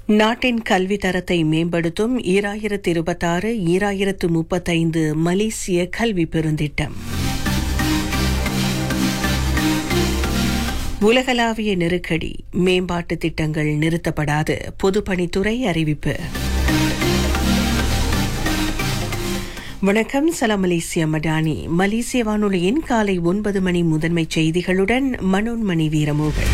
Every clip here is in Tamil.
நாட்டின் கல்வி தரத்தை மேம்படுத்தும் ஈராயிரத்து இருபத்தாறு ஈராயிரத்து முப்பத்தைந்து மலேசிய கல்வி பெருந்திட்டம் உலகளாவிய நெருக்கடி மேம்பாட்டு திட்டங்கள் நிறுத்தப்படாது பொதுப்பணித்துறை அறிவிப்பு வணக்கம் சலாம் மலேசியா மடானி மலேசிய வானொலியின் காலை ஒன்பது மணி முதன்மை செய்திகளுடன் மனோன்மணி வீரமோகன்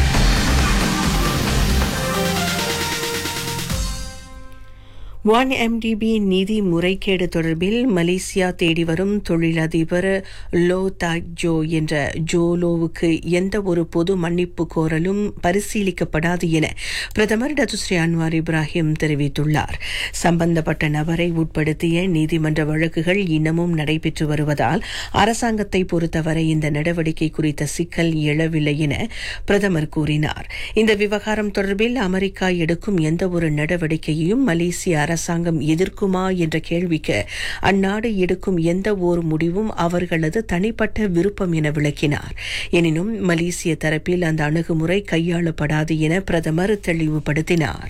ஒன் எம்டிபி நிதி முறைகேடு தொடர்பில் மலேசியா தேடி வரும் தொழிலதிபர் லோ தாக் ஜோ என்ற ஜோலோவுக்கு எந்த ஒரு பொது மன்னிப்பு கோரலும் பரிசீலிக்கப்படாது என பிரதமர் டத்துஸ்ரீ அன்வார் இப்ராஹிம் தெரிவித்துள்ளார் சம்பந்தப்பட்ட நபரை உட்படுத்திய நீதிமன்ற வழக்குகள் இன்னமும் நடைபெற்று வருவதால் அரசாங்கத்தை பொறுத்தவரை இந்த நடவடிக்கை குறித்த சிக்கல் எழவில்லை என பிரதமர் கூறினார் இந்த விவகாரம் தொடர்பில் அமெரிக்கா எடுக்கும் எந்த ஒரு நடவடிக்கையையும் மலேசிய அரசாங்கம் எதிர்க்குமா என்ற கேள்விக்கு அந்நாடு எடுக்கும் எந்த ஓர் முடிவும் அவர்களது தனிப்பட்ட விருப்பம் என விளக்கினார் எனினும் மலேசிய தரப்பில் அந்த அணுகுமுறை கையாளப்படாது என பிரதமர் தெளிவுபடுத்தினார்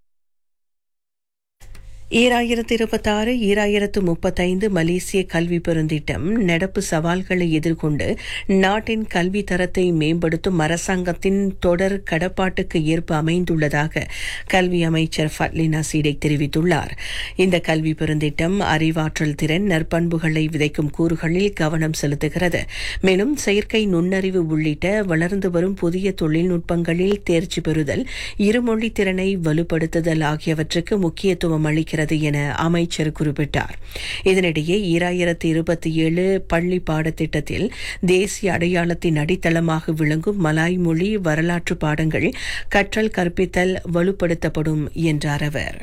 ஈராயிரத்து இருபத்தாறு ஈராயிரத்து முப்பத்தைந்து மலேசிய கல்வி பெருந்திட்டம் நடப்பு சவால்களை எதிர்கொண்டு நாட்டின் கல்வி தரத்தை மேம்படுத்தும் அரசாங்கத்தின் தொடர் கடப்பாட்டுக்கு ஏற்ப அமைந்துள்ளதாக கல்வி அமைச்சர் ஃபட்லினா சீடேக் தெரிவித்துள்ளார் இந்த கல்வி பெருந்திட்டம் அறிவாற்றல் திறன் நற்பண்புகளை விதைக்கும் கூறுகளில் கவனம் செலுத்துகிறது மேலும் செயற்கை நுண்ணறிவு உள்ளிட்ட வளர்ந்து வரும் புதிய தொழில்நுட்பங்களில் தேர்ச்சி பெறுதல் இருமொழி திறனை வலுப்படுத்துதல் ஆகியவற்றுக்கு முக்கியத்துவம் அளிக்கிறது இருக்கிறது என அமைச்சர் குறிப்பிட்டார் இதனிடையே ஈராயிரத்தி இருபத்தி ஏழு பள்ளி பாடத்திட்டத்தில் தேசிய அடையாளத்தின் அடித்தளமாக விளங்கும் மலாய் மொழி வரலாற்று பாடங்கள் கற்றல் கற்பித்தல் வலுப்படுத்தப்படும் என்றார் அவர்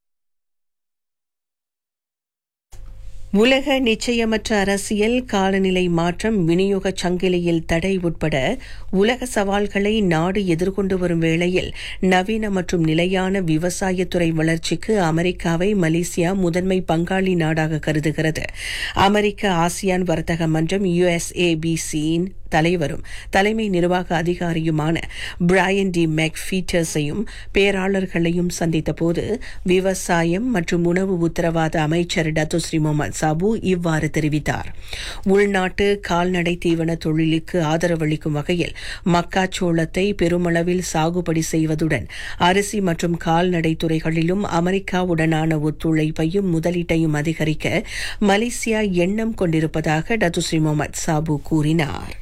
உலக நிச்சயமற்ற அரசியல் காலநிலை மாற்றம் விநியோக சங்கிலியில் தடை உட்பட உலக சவால்களை நாடு எதிர்கொண்டு வரும் வேளையில் நவீன மற்றும் நிலையான விவசாயத்துறை வளர்ச்சிக்கு அமெரிக்காவை மலேசியா முதன்மை பங்காளி நாடாக கருதுகிறது அமெரிக்க ஆசியான் வர்த்தக மன்றம் யுஎஸ்ஏபிசியின் தலைவரும் தலைமை நிர்வாக அதிகாரியுமான பிரையன் டி மெக் ஃபீச்சர்ஸையும் பேராளர்களையும் சந்தித்தபோது விவசாயம் மற்றும் உணவு உத்தரவாத அமைச்சர் டத்துஸ்ரீ முகமது சாபு இவ்வாறு தெரிவித்தார் உள்நாட்டு கால்நடை தீவன தொழிலுக்கு ஆதரவளிக்கும் வகையில் மக்காச்சோளத்தை பெருமளவில் சாகுபடி செய்வதுடன் அரிசி மற்றும் கால்நடை துறைகளிலும் அமெரிக்காவுடனான ஒத்துழைப்பையும் முதலீட்டையும் அதிகரிக்க மலேசியா எண்ணம் கொண்டிருப்பதாக டத்துஸ்ரீ முகமது சாபு கூறினார்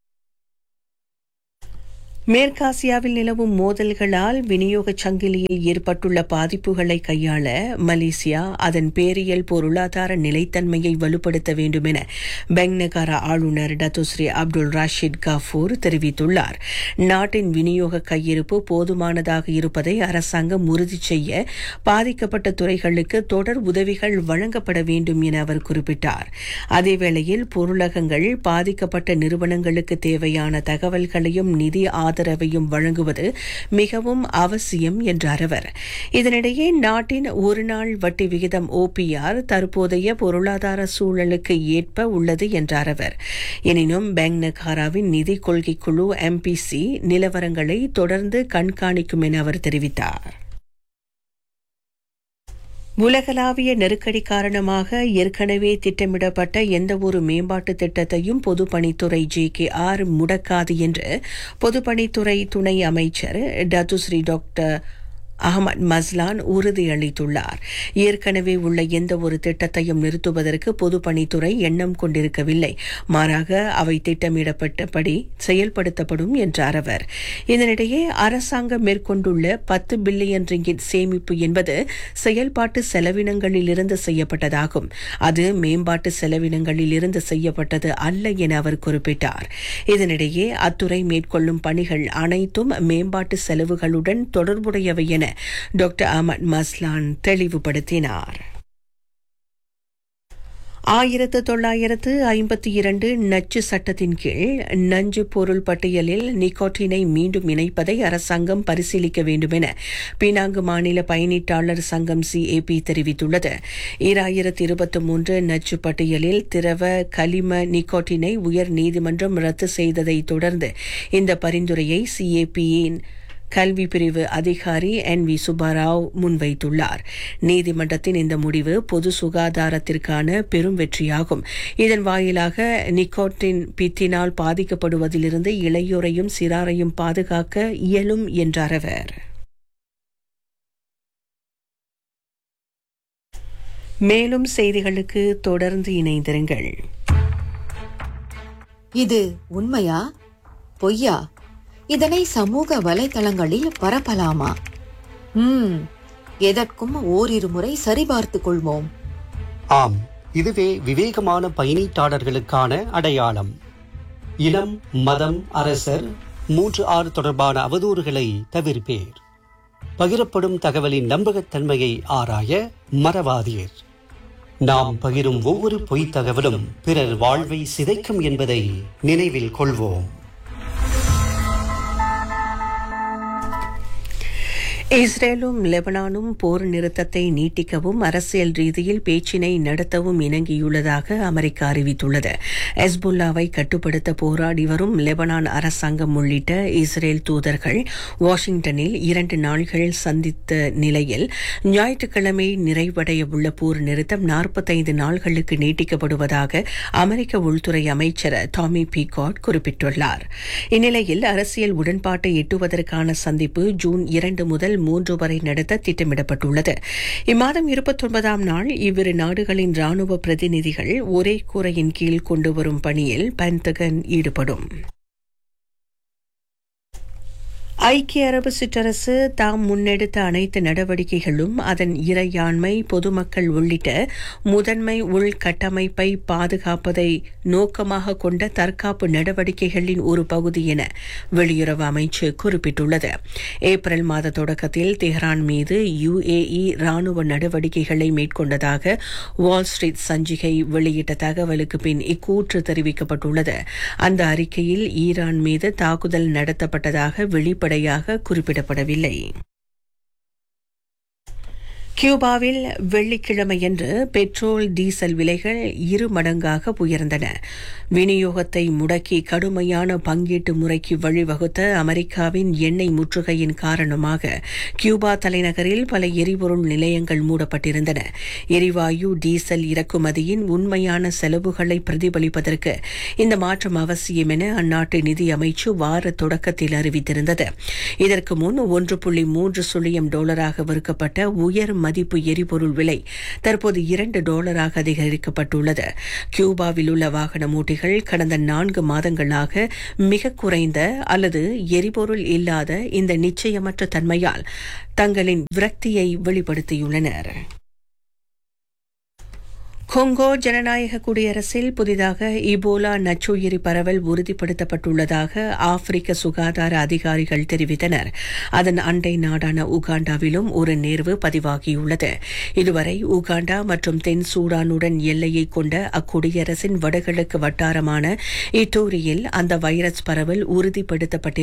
மேற்காசியாவில் நிலவும் மோதல்களால் விநியோக சங்கிலியில் ஏற்பட்டுள்ள பாதிப்புகளை கையாள மலேசியா அதன் பேரியல் பொருளாதார நிலைத்தன்மையை வலுப்படுத்த வேண்டும் என பெங்நகாரா ஆளுநர் டத்துஸ்ரீ அப்துல் ராஷித் கஃபூர் தெரிவித்துள்ளார் நாட்டின் விநியோக கையிருப்பு போதுமானதாக இருப்பதை அரசாங்கம் உறுதி செய்ய பாதிக்கப்பட்ட துறைகளுக்கு தொடர் உதவிகள் வழங்கப்பட வேண்டும் என அவர் குறிப்பிட்டார் அதேவேளையில் பொருளகங்கள் பாதிக்கப்பட்ட நிறுவனங்களுக்கு தேவையான தகவல்களையும் நிதி ஆதரவையும் வழங்குவது மிகவும் அவசியம் என்றார் அவர் இதனிடையே நாட்டின் ஒருநாள் வட்டி விகிதம் ஓபிஆர் தற்போதைய பொருளாதார சூழலுக்கு ஏற்ப உள்ளது என்றார் அவர் எனினும் பேங்க் நகாராவின் நிதி கொள்கை குழு எம்பிசி நிலவரங்களை தொடர்ந்து கண்காணிக்கும் என அவர் தெரிவித்தார் உலகளாவிய நெருக்கடி காரணமாக ஏற்கனவே திட்டமிடப்பட்ட எந்தவொரு மேம்பாட்டு திட்டத்தையும் பொதுப்பணித்துறை ஜே கே ஆர் முடக்காது என்று பொதுப்பணித்துறை துணை அமைச்சர் டத்துஸ்ரீ டாக்டர் அகமது மஸ்லான் உறுதியளித்துள்ளார் ஏற்கனவே உள்ள எந்த ஒரு திட்டத்தையும் நிறுத்துவதற்கு பொதுப்பணித்துறை எண்ணம் கொண்டிருக்கவில்லை மாறாக அவை திட்டமிடப்பட்டபடி செயல்படுத்தப்படும் என்றார் அவர் இதனிடையே அரசாங்கம் மேற்கொண்டுள்ள பத்து பில்லியன் ரிங்கிட் சேமிப்பு என்பது செயல்பாட்டு செலவினங்களில் இருந்து செய்யப்பட்டதாகும் அது மேம்பாட்டு செலவினங்களில் இருந்து செய்யப்பட்டது அல்ல என அவர் குறிப்பிட்டார் இதனிடையே அத்துறை மேற்கொள்ளும் பணிகள் அனைத்தும் மேம்பாட்டு செலவுகளுடன் தொடர்புடையவை என டாக்டர் அஹமத் மஸ்லான் தெளிவுபடுத்தினார் ஆயிரத்து தொள்ளாயிரத்து ஐம்பத்தி இரண்டு நச்சு சட்டத்தின் கீழ் நஞ்சு பொருள் பட்டியலில் நிக்கோட்டினை மீண்டும் இணைப்பதை அரசாங்கம் பரிசீலிக்க வேண்டும் என பினாங்கு மாநில பயணீட்டாளர் சங்கம் சிஏபி தெரிவித்துள்ளது ஈராயிரத்து இருபத்தி மூன்று நச்சு பட்டியலில் திரவ கலிம நிக்கோட்டினை உயர் நீதிமன்றம் ரத்து செய்ததை தொடர்ந்து இந்த பரிந்துரையை சிஏபியின் கல்வி பிரிவு அதிகாரி என் வி சுப்பாராவ் முன்வைத்துள்ளார் நீதிமன்றத்தின் இந்த முடிவு பொது சுகாதாரத்திற்கான பெரும் வெற்றியாகும் இதன் வாயிலாக நிக்கோட்டின் பித்தினால் பாதிக்கப்படுவதிலிருந்து இளையோரையும் சிறாரையும் பாதுகாக்க இயலும் என்றார் அவர் மேலும் செய்திகளுக்கு தொடர்ந்து இணைந்திருங்கள் இது உண்மையா பொய்யா இதனை சமூக வலைதளங்களில் பரப்பலாமா ம் எதற்கும் ஓரிரு முறை சரிபார்த்துக் கொள்வோம் ஆம் இதுவே விவேகமான பயணீட்டாளர்களுக்கான அடையாளம் இனம் மதம் அரசர் மூன்று ஆறு தொடர்பான அவதூறுகளை தவிர்ப்பேர் பகிரப்படும் தகவலின் நம்பகத்தன்மையை ஆராய மறவாதீர் நாம் பகிரும் ஒவ்வொரு பொய்த் தகவலும் பிறர் வாழ்வை சிதைக்கும் என்பதை நினைவில் கொள்வோம் இஸ்ரேலும் லெபனானும் போர் நிறுத்தத்தை நீட்டிக்கவும் அரசியல் ரீதியில் பேச்சினை நடத்தவும் இணங்கியுள்ளதாக அமெரிக்கா அறிவித்துள்ளது ஹெஸ்புல்லாவை கட்டுப்படுத்த போராடி வரும் லெபனான் அரசாங்கம் உள்ளிட்ட இஸ்ரேல் தூதர்கள் வாஷிங்டனில் இரண்டு நாள்கள் சந்தித்த நிலையில் ஞாயிற்றுக்கிழமை நிறைவடைய உள்ள போர் நிறுத்தம் நாற்பத்தைந்து நாள்களுக்கு நீட்டிக்கப்படுவதாக அமெரிக்க உள்துறை அமைச்சர் டாமி பீகாட் குறிப்பிட்டுள்ளார் இந்நிலையில் அரசியல் உடன்பாட்டை எட்டுவதற்கான சந்திப்பு ஜூன் இரண்டு முதல் மூன்று வரை நடத்த திட்டமிடப்பட்டுள்ளது இம்மாதம் இருபத்தொன்பதாம் நாள் இவ்விரு நாடுகளின் ராணுவ பிரதிநிதிகள் ஒரே கூரையின் கீழ் கொண்டு வரும் பணியில் பென்டகன் ஈடுபடும் ஐக்கிய அரபு சிற்றரசு தாம் முன்னெடுத்த அனைத்து நடவடிக்கைகளும் அதன் இறையாண்மை பொதுமக்கள் உள்ளிட்ட முதன்மை உள்கட்டமைப்பை பாதுகாப்பதை நோக்கமாக கொண்ட தற்காப்பு நடவடிக்கைகளின் ஒரு பகுதி என வெளியுறவு அமைச்சு குறிப்பிட்டுள்ளது ஏப்ரல் மாத தொடக்கத்தில் தெஹ்ரான் மீது யுஏஇ ராணுவ நடவடிக்கைகளை மேற்கொண்டதாக வால் ஸ்ட்ரீட் சஞ்சிகை வெளியிட்ட தகவலுக்கு பின் இக்கூற்று தெரிவிக்கப்பட்டுள்ளது அந்த அறிக்கையில் ஈரான் மீது தாக்குதல் நடத்தப்பட்டதாக வெளிப்படையாக குறிப்பிடப்படவில்லை கியூபாவில் வெள்ளிக்கிழமையன்று பெட்ரோல் டீசல் விலைகள் இரு மடங்காக உயர்ந்தன விநியோகத்தை முடக்கி கடுமையான பங்கீட்டு முறைக்கு வழிவகுத்த அமெரிக்காவின் எண்ணெய் முற்றுகையின் காரணமாக கியூபா தலைநகரில் பல எரிபொருள் நிலையங்கள் மூடப்பட்டிருந்தன எரிவாயு டீசல் இறக்குமதியின் உண்மையான செலவுகளை பிரதிபலிப்பதற்கு இந்த மாற்றம் அவசியம் என அந்நாட்டு நிதி அமைச்சு வார தொடக்கத்தில் அறிவித்திருந்தது இதற்கு முன் ஒன்று புள்ளி மூன்று சுழியம் டாலராக விற்கப்பட்ட உயர் மதிப்பு எரிபொருள் விலை தற்போது இரண்டு டாலராக அதிகரிக்கப்பட்டுள்ளது கியூபாவில் உள்ள வாகன மூட்டிகள் கடந்த நான்கு மாதங்களாக மிக குறைந்த அல்லது எரிபொருள் இல்லாத இந்த நிச்சயமற்ற தன்மையால் தங்களின் விரக்தியை வெளிப்படுத்தியுள்ளனர் கொங்கோ ஜனநாயக குடியரசில் புதிதாக இபோலா நச்சுயிரி பரவல் உறுதிப்படுத்தப்பட்டுள்ளதாக ஆப்பிரிக்க சுகாதார அதிகாரிகள் தெரிவித்தனர் அதன் அண்டை நாடான உகாண்டாவிலும் ஒரு நேர்வு பதிவாகியுள்ளது இதுவரை உகாண்டா மற்றும் தென் சூடானுடன் எல்லையை கொண்ட அக்குடியரசின் வடகிழக்கு வட்டாரமான இட்டோரியில் அந்த வைரஸ் பரவல் உறுதிப்படுத்தப்பட்டிருந்தது